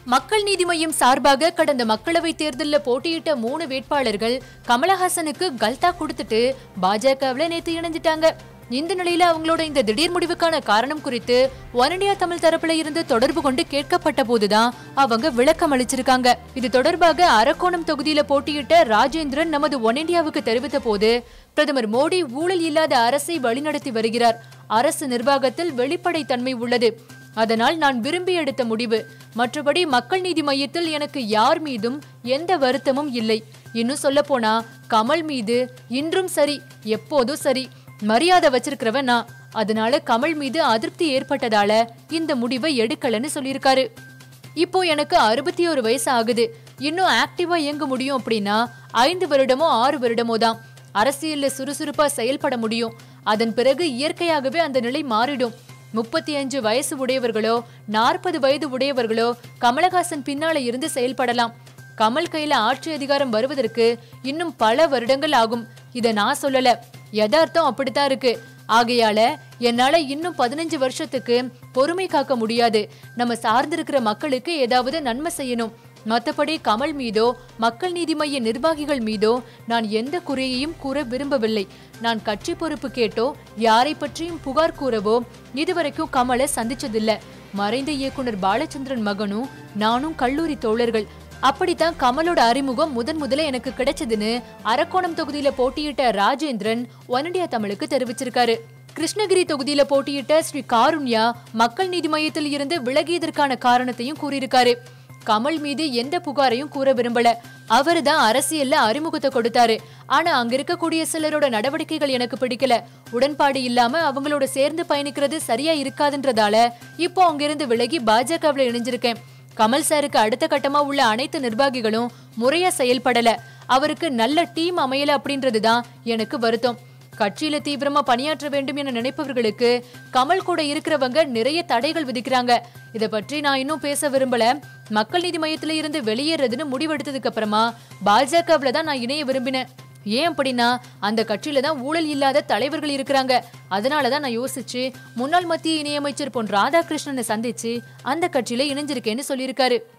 மக்கள் நீதி மய்யம் சார்பாக கடந்த மக்களவை தேர்தலில் போட்டியிட்ட மூணு வேட்பாளர்கள் கமலஹாசனுக்கு கல்தா கொடுத்துட்டு பாஜகவில் நேத்து இணைஞ்சிட்டாங்க இந்த நிலையில அவங்களோட இந்த திடீர் முடிவுக்கான காரணம் குறித்து ஒன் இண்டியா தமிழ் தரப்புல இருந்து தொடர்பு கொண்டு கேட்கப்பட்ட போதுதான் அவங்க விளக்கம் அளிச்சிருக்காங்க இது தொடர்பாக அரக்கோணம் தொகுதியில போட்டியிட்ட ராஜேந்திரன் நமது ஒன் இண்டியாவுக்கு தெரிவித்த போது பிரதமர் மோடி ஊழல் இல்லாத அரசை வழிநடத்தி வருகிறார் அரசு நிர்வாகத்தில் வெளிப்படைத்தன்மை உள்ளது அதனால் நான் விரும்பி எடுத்த முடிவு மற்றபடி மக்கள் நீதி மையத்தில் எனக்கு யார் மீதும் எந்த வருத்தமும் இல்லை இன்னும் சொல்ல போனா கமல் மீது இன்றும் சரி எப்போதும் சரி மரியாதை வச்சிருக்கிறவன் நான் அதனால கமல் மீது அதிருப்தி ஏற்பட்டதால இந்த முடிவை எடுக்கலன்னு சொல்லியிருக்காரு இப்போ எனக்கு அறுபத்தி ஒரு வயசு ஆகுது இன்னும் ஆக்டிவா இயங்க முடியும் அப்படின்னா ஐந்து வருடமோ ஆறு வருடமோ தான் அரசியல்ல சுறுசுறுப்பா செயல்பட முடியும் அதன் பிறகு இயற்கையாகவே அந்த நிலை மாறிடும் முப்பத்தி அஞ்சு வயசு உடையவர்களோ நாற்பது வயது உடையவர்களோ கமலஹாசன் பின்னால இருந்து செயல்படலாம் கமல் கையில ஆட்சி அதிகாரம் வருவதற்கு இன்னும் பல வருடங்கள் ஆகும் இத நான் சொல்லல யதார்த்தம் அப்படித்தான் இருக்கு ஆகையால என்னால இன்னும் பதினஞ்சு வருஷத்துக்கு பொறுமை காக்க முடியாது நம்ம சார்ந்திருக்கிற மக்களுக்கு ஏதாவது நன்மை செய்யணும் மத்தபடி கமல் மீதோ மக்கள் நீதி மைய நிர்வாகிகள் மீதோ நான் எந்த குறையையும் கூற விரும்பவில்லை நான் கட்சி பொறுப்பு கேட்டோ யாரை பற்றியும் புகார் கூறவோ இதுவரைக்கும் கமலை சந்திச்சதில்ல மறைந்த இயக்குனர் பாலச்சந்திரன் மகனும் நானும் கல்லூரி தோழர்கள் அப்படித்தான் கமலோட அறிமுகம் முதன் முதல்ல எனக்கு கிடைச்சதுன்னு அரக்கோணம் தொகுதியில போட்டியிட்ட ராஜேந்திரன் ஒன் இண்டியா தமிழுக்கு தெரிவிச்சிருக்காரு கிருஷ்ணகிரி தொகுதியில போட்டியிட்ட ஸ்ரீ காருண்யா மக்கள் நீதி மையத்தில் இருந்து விலகியதற்கான காரணத்தையும் கூறியிருக்காரு கமல் மீது எந்த புகாரையும் கூற விரும்பல அவரு தான் அரசியல்ல அறிமுகத்தை கொடுத்தாரு ஆனா அங்க இருக்கக்கூடிய சிலரோட நடவடிக்கைகள் எனக்கு பிடிக்கல உடன்பாடு இல்லாம அவங்களோட சேர்ந்து பயணிக்கிறது சரியா இருக்காதுன்றதால இப்போ அங்கிருந்து விலகி பாஜகவுல இணைஞ்சிருக்கேன் கமல் சாருக்கு அடுத்த கட்டமா உள்ள அனைத்து நிர்வாகிகளும் முறையா செயல்படல அவருக்கு நல்ல டீம் அமையல அப்படின்றது தான் எனக்கு வருத்தம் கட்சியில தீவிரமா பணியாற்ற வேண்டும் என நினைப்பவர்களுக்கு கமல் கூட இருக்கிறவங்க நிறைய தடைகள் விதிக்கிறாங்க இத பற்றி நான் இன்னும் பேச விரும்பல மக்கள் நீதி மையத்துல இருந்து வெளியேறதுன்னு முடிவெடுத்ததுக்கு அப்புறமா பாஜகவுல தான் நான் இணைய விரும்பினேன் ஏன் அப்படின்னா அந்த கட்சியில தான் ஊழல் இல்லாத தலைவர்கள் இருக்கிறாங்க அதனால தான் நான் யோசிச்சு முன்னாள் மத்திய இணையமைச்சர் பொன் ராதாகிருஷ்ணனை சந்திச்சு அந்த கட்சியில இணைஞ்சிருக்கேன்னு சொல்லியிருக்காரு